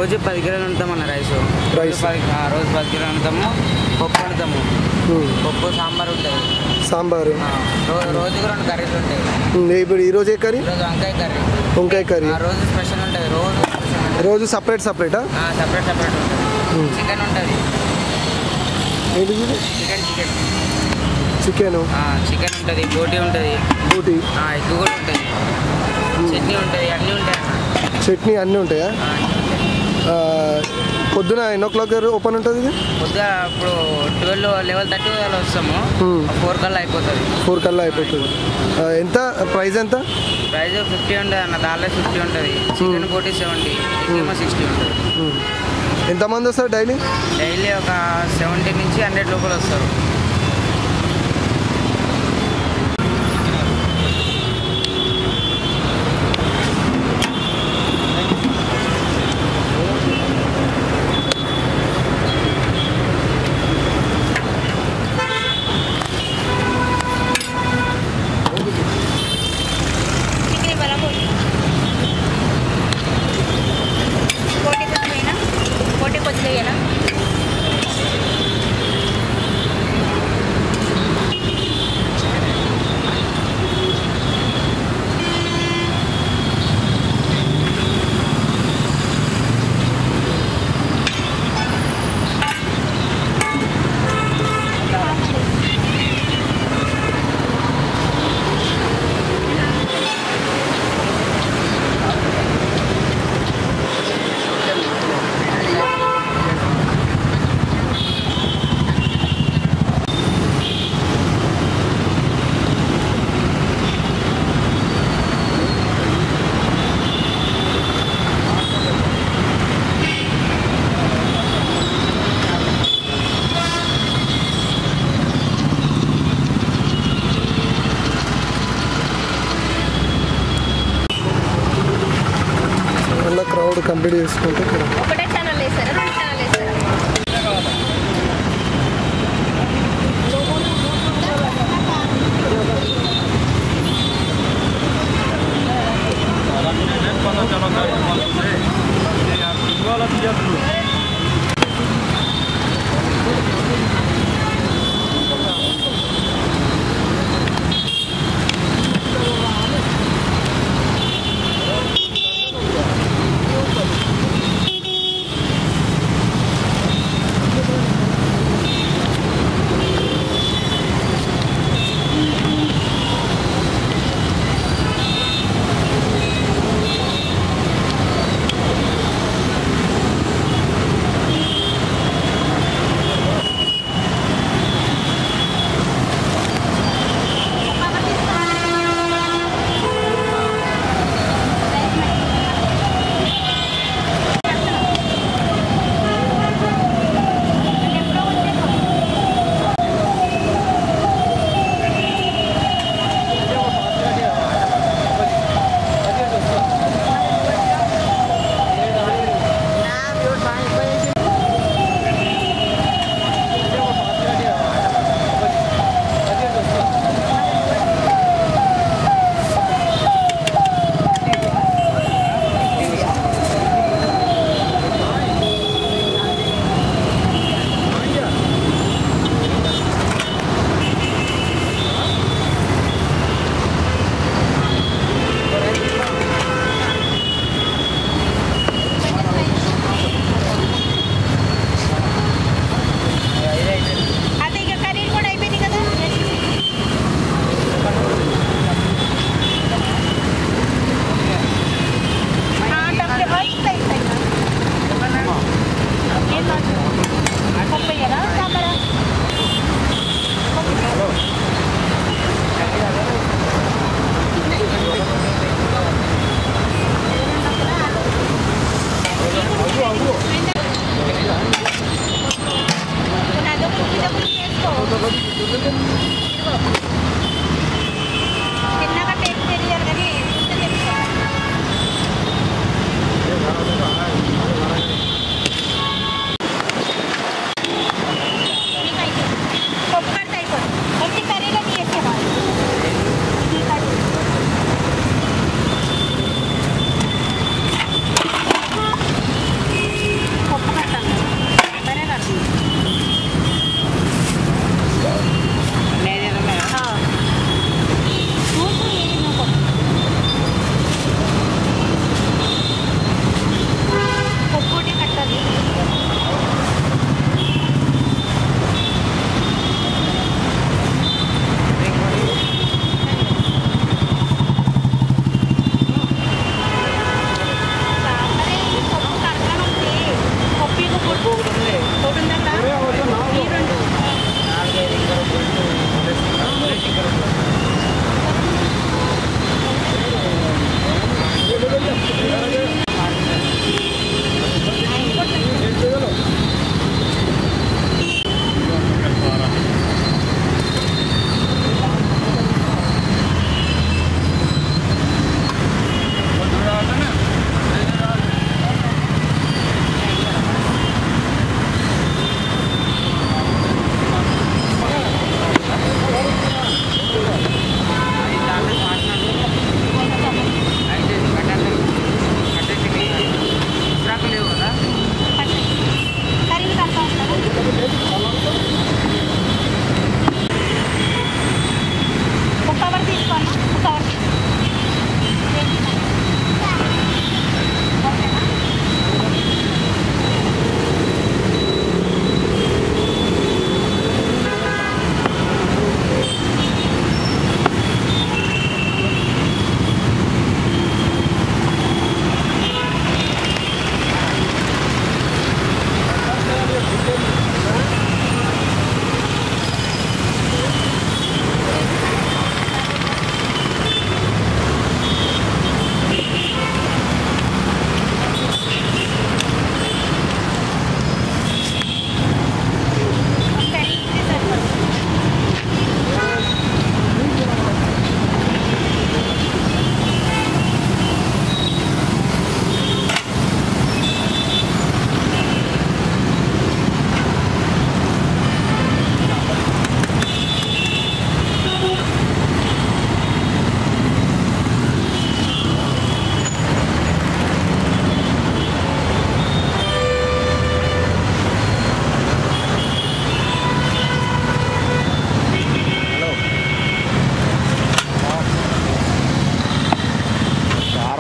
రోజు పది కిలోలు వండుతాం అన్న రైస్ రైస్. రోజు పది ఆ, రోజు పది కిలోలు వండుతాము పప్పు వండుతాము ఉమ్. పప్పు సాంబార్ ఉంటుంది సాంబారు ఆ, రో- రోజుకు రెండు కర్రీస్ ఉంటాయి ఉమ్, ఇప్పుడు ఈరోజు ఏ కర్రీ ఈరోజు వంకాయ కర్రీ వంకాయ కర్రీ ఆ రోజు స్పెషల్ ఉంటుంది రోజు స్పెషల్ ఉంటుంది రోజు సపరేట్ సపరేటా సపరేట్ సపరేట్ ఉంటుంది ఉమ్. చికెన్ ఉంటుంది ఏంటి ఇది చికెన్ చికెన్ చికెన్ చికెన్ ఉంటుంది బోటీ ఉంటుంది బూటి ఎగ్ కూడా ఉంటుంది చట్నీ ఉంటుంది అన్నీ ఉంటాయి అన్న చట్నీ అన్నీ ఉంటాయా ఆ, అన్నీ ఉంటాయి. ఆ, పొద్దున ఎన్ని ఓ క్లాక్ ఓపెన్ ఉంటుంది ఇది పొద్దుగా ఇప్పుడు ట్వెల్వ్ లెవెల్ థర్టీ అలా వస్తాము Hmm. ఫోర్ కల్లా అయిపోతుంది ఫోర్ కల్లా అయిపోతుంది ఆ, ఎంత ప్రైస్ ఎంత ప్రైస్ ఫిఫ్టీ ఉంటుంది అన్న దానిలో ఫిఫ్టీ ఉంటుంది chicken boti seventy egg sixty ఉంటుంది ఉమ్. ఎంతమంది వస్తారు డైలీ డైలీ ఒక సెవెంటీ నుంచి హండ్రెడ్ లోపల వస్తారు చికెన్ ఇవ్వాలా పోటీ పోటీ కొద్దిగా పోటీ కొద్దిగా మళ్ళీ క్రౌడ్ కంప్లీట్ చేసుకుంటే ఇక్కడ ఒకటే ఛానల్ వేసారా రెండు ఛానల్ వేసారా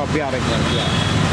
अभी आ रहे हैं